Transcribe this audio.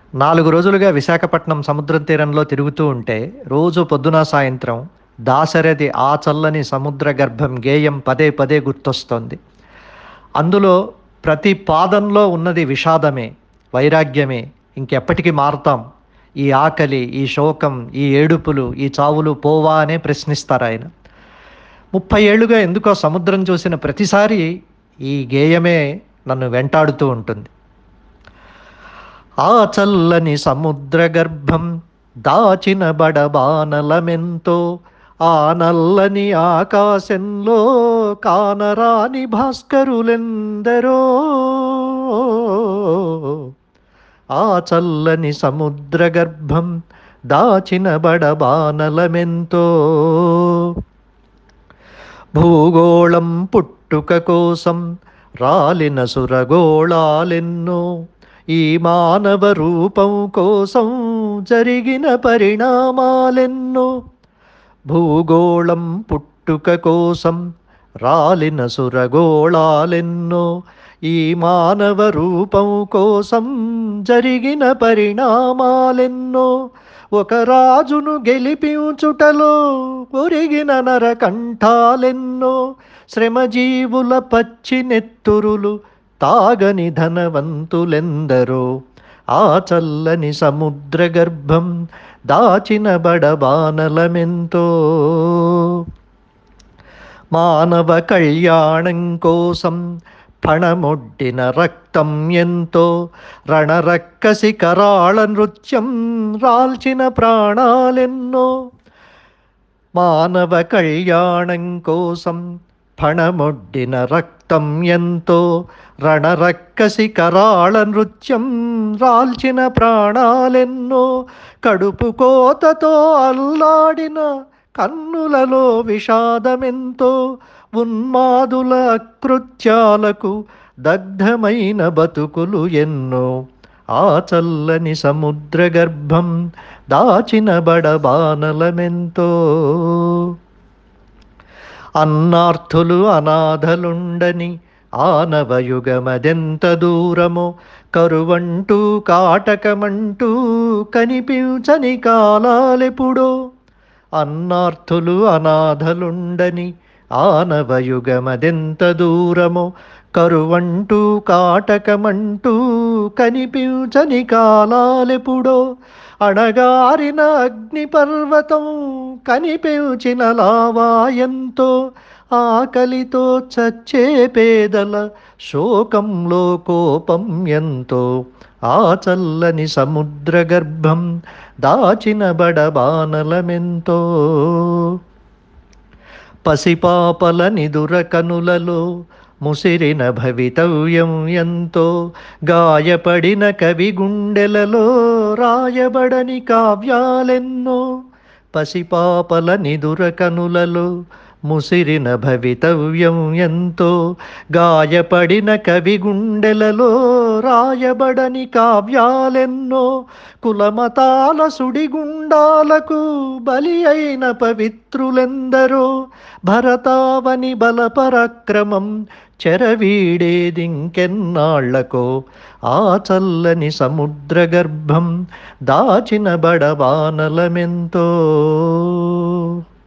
నాలుగు రోజులుగా విశాఖపట్నం సముద్రం తీరంలో తిరుగుతూ ఉంటే రోజు పొద్దున సాయంత్రం దాశరథి ఆ చల్లని సముద్ర గర్భం గేయం పదే పదే గుర్తొస్తోంది అందులో ప్రతి పాదంలో ఉన్నది విషాదమే వైరాగ్యమే ఇంకెప్పటికీ మారుతాం ఈ ఆకలి ఈ శోకం ఈ ఏడుపులు ఈ చావులు పోవా అనే ప్రశ్నిస్తారు ఆయన ముప్పై ఏళ్ళుగా ఎందుకో సముద్రం చూసిన ప్రతిసారి ఈ గేయమే నన్ను వెంటాడుతూ ఉంటుంది ఆ చల్లని సముద్ర గర్భం దాచిన బడబానలమెంతో ఆ నల్లని ఆకాశంలో కానరాని భాస్కరులెందరో ఆ చల్లని సముద్ర గర్భం దాచిన బడబానలమెంతో భూగోళం పుట్టుక కోసం రాలిన సురగోళాలెన్నో ఈ మానవ రూపం కోసం జరిగిన పరిణామాలెన్నో భూగోళం పుట్టుక కోసం రాలిన సురగోళాలెన్నో ఈ మానవ రూపం కోసం జరిగిన పరిణామాలెన్నో ఒక రాజును గెలిపించుటలో పొరిగిన నరకంఠాలెన్నో శ్రమజీవుల పచ్చి నెత్తురులు తాగని ధనవంతులెందరో ఆ చల్లని సముద్ర గర్భం దాచిన బడబానలమెంతో మానవ కళ్యాణం కోసం పణమొడ్డిన రక్తం ఎంతో రణరక్కసి కరాళ నృత్యం రాల్చిన ప్రాణాలెన్నో మానవ కళ్యాణం కోసం ఫణమొడ్డిన రక్తం ఎంతో రణరక్కసి కరాళ నృత్యం రాల్చిన ప్రాణాలెన్నో కడుపు కోతతో అల్లాడిన కన్నులలో విషాదమెంతో ఉన్మాదుల కృత్యాలకు దగ్ధమైన బతుకులు ఎన్నో ఆ చల్లని సముద్ర గర్భం దాచిన బడబానలమెంతో అన్నార్థులు అనాథలుండని ఆనవయుగమదెంత దూరమో కరువంటూ కాటకమంటూ కనిపించని కాలాలెప్పుడో అన్నార్థులు అనాథలుండని ఆనవయుగమదెంత దూరమో కరువంటూ కాటకమంటూ కనిపించని కాలాలెప్పుడో అణగారిన అగ్నిపర్వతం కనిపించిన లావాయంతో ఆకలితో చచ్చే పేదల శోకంలో కోపం ఎంతో ఆ చల్లని సముద్ర గర్భం దాచిన బడబానలమెంతో పసిపాపల నిదుర కనులలో ముసిరిన భవితవ్యం ఎంతో గాయపడిన కవి గుండెలలో రాయబడని కావ్యాలెన్నో పసిపాపల నిదుర కనులలో ముసిరిన భవితవ్యం ఎంతో గాయపడిన కవి గుండెలలో రాయబడని కావ్యాలెన్నో కులమతాల సుడిగుండాలకు బలి అయిన పవిత్రులెందరో భరతావని బలపరాక్రమం చెరవీడేదింకెన్నాళ్లకో ఆ చల్లని సముద్ర గర్భం దాచిన బడబానలమెంతో